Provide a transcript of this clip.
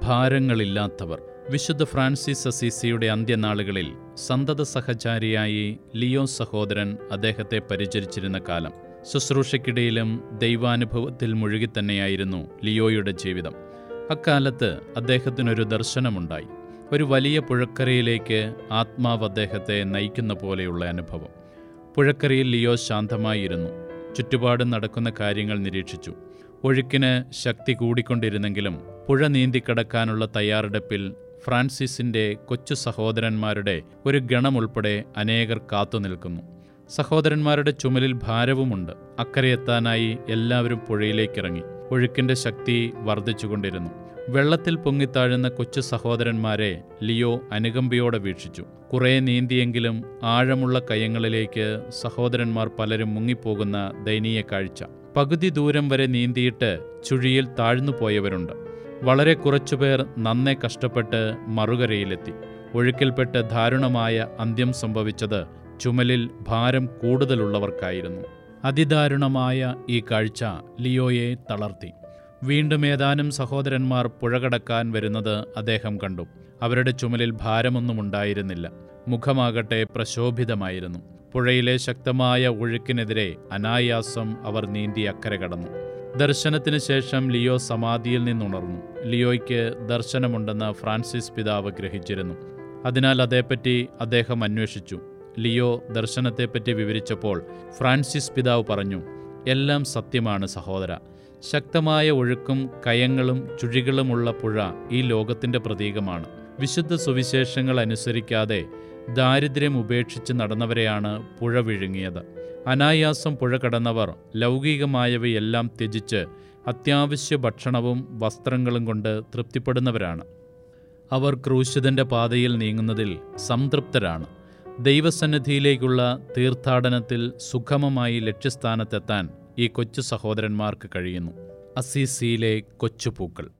ഭാരങ്ങളില്ലാത്തവർ വിശുദ്ധ ഫ്രാൻസിസ് അസീസിയുടെ അന്ത്യനാളുകളിൽ സന്തത സഹചാരിയായി ലിയോ സഹോദരൻ അദ്ദേഹത്തെ പരിചരിച്ചിരുന്ന കാലം ശുശ്രൂഷയ്ക്കിടയിലും ദൈവാനുഭവത്തിൽ മുഴുകിത്തന്നെയായിരുന്നു ലിയോയുടെ ജീവിതം അക്കാലത്ത് അദ്ദേഹത്തിനൊരു ദർശനമുണ്ടായി ഒരു വലിയ പുഴക്കരയിലേക്ക് ആത്മാവ് അദ്ദേഹത്തെ നയിക്കുന്ന പോലെയുള്ള അനുഭവം പുഴക്കരയിൽ ലിയോ ശാന്തമായിരുന്നു ചുറ്റുപാടും നടക്കുന്ന കാര്യങ്ങൾ നിരീക്ഷിച്ചു ഒഴുക്കിന് ശക്തി കൂടിക്കൊണ്ടിരുന്നെങ്കിലും പുഴ നീന്തിക്കടക്കാനുള്ള തയ്യാറെടുപ്പിൽ ഫ്രാൻസിസിന്റെ കൊച്ചു സഹോദരന്മാരുടെ ഒരു ഗണമുൾപ്പെടെ അനേകർ കാത്തുനിൽക്കുന്നു സഹോദരന്മാരുടെ ചുമലിൽ ഭാരവുമുണ്ട് അക്കരെയെത്താനായി എല്ലാവരും പുഴയിലേക്കിറങ്ങി ഒഴുക്കിന്റെ ശക്തി വർദ്ധിച്ചുകൊണ്ടിരുന്നു വെള്ളത്തിൽ പൊങ്ങിത്താഴുന്ന കൊച്ചു സഹോദരന്മാരെ ലിയോ അനുകമ്പയോടെ വീക്ഷിച്ചു കുറേ നീന്തിയെങ്കിലും ആഴമുള്ള കയങ്ങളിലേക്ക് സഹോദരന്മാർ പലരും മുങ്ങിപ്പോകുന്ന ദയനീയ കാഴ്ച പകുതി ദൂരം വരെ നീന്തിയിട്ട് ചുഴിയിൽ താഴ്ന്നു പോയവരുണ്ട് വളരെ കുറച്ചുപേർ നന്നെ കഷ്ടപ്പെട്ട് മറുകരയിലെത്തി ഒഴുക്കിൽപ്പെട്ട് ദാരുണമായ അന്ത്യം സംഭവിച്ചത് ചുമലിൽ ഭാരം കൂടുതലുള്ളവർക്കായിരുന്നു അതിദാരുണമായ ഈ കാഴ്ച ലിയോയെ തളർത്തി വീണ്ടും ഏതാനും സഹോദരന്മാർ പുഴ കടക്കാൻ വരുന്നത് അദ്ദേഹം കണ്ടു അവരുടെ ചുമലിൽ ഭാരമൊന്നും ഉണ്ടായിരുന്നില്ല മുഖമാകട്ടെ പ്രശോഭിതമായിരുന്നു പുഴയിലെ ശക്തമായ ഒഴുക്കിനെതിരെ അനായാസം അവർ നീന്തി അക്കരെ കടന്നു ദർശനത്തിന് ശേഷം ലിയോ സമാധിയിൽ നിന്നുണർന്നു ലിയോയ്ക്ക് ദർശനമുണ്ടെന്ന് ഫ്രാൻസിസ് പിതാവ് ഗ്രഹിച്ചിരുന്നു അതിനാൽ അതേപ്പറ്റി അദ്ദേഹം അന്വേഷിച്ചു ലിയോ ദർശനത്തെപ്പറ്റി വിവരിച്ചപ്പോൾ ഫ്രാൻസിസ് പിതാവ് പറഞ്ഞു എല്ലാം സത്യമാണ് സഹോദര ശക്തമായ ഒഴുക്കും കയങ്ങളും ചുഴികളുമുള്ള പുഴ ഈ ലോകത്തിന്റെ പ്രതീകമാണ് വിശുദ്ധ സുവിശേഷങ്ങൾ അനുസരിക്കാതെ ദാരിദ്ര്യം ഉപേക്ഷിച്ച് നടന്നവരെയാണ് പുഴ വിഴുങ്ങിയത് അനായാസം പുഴ കടന്നവർ ലൗകികമായവയെല്ലാം ത്യജിച്ച് അത്യാവശ്യ ഭക്ഷണവും വസ്ത്രങ്ങളും കൊണ്ട് തൃപ്തിപ്പെടുന്നവരാണ് അവർ ക്രൂശിതന്റെ പാതയിൽ നീങ്ങുന്നതിൽ സംതൃപ്തരാണ് ദൈവസന്നിധിയിലേക്കുള്ള തീർത്ഥാടനത്തിൽ സുഗമമായി ലക്ഷ്യസ്ഥാനത്തെത്താൻ ഈ കൊച്ചു സഹോദരന്മാർക്ക് കഴിയുന്നു അസീസിയിലെ കൊച്ചുപൂക്കൾ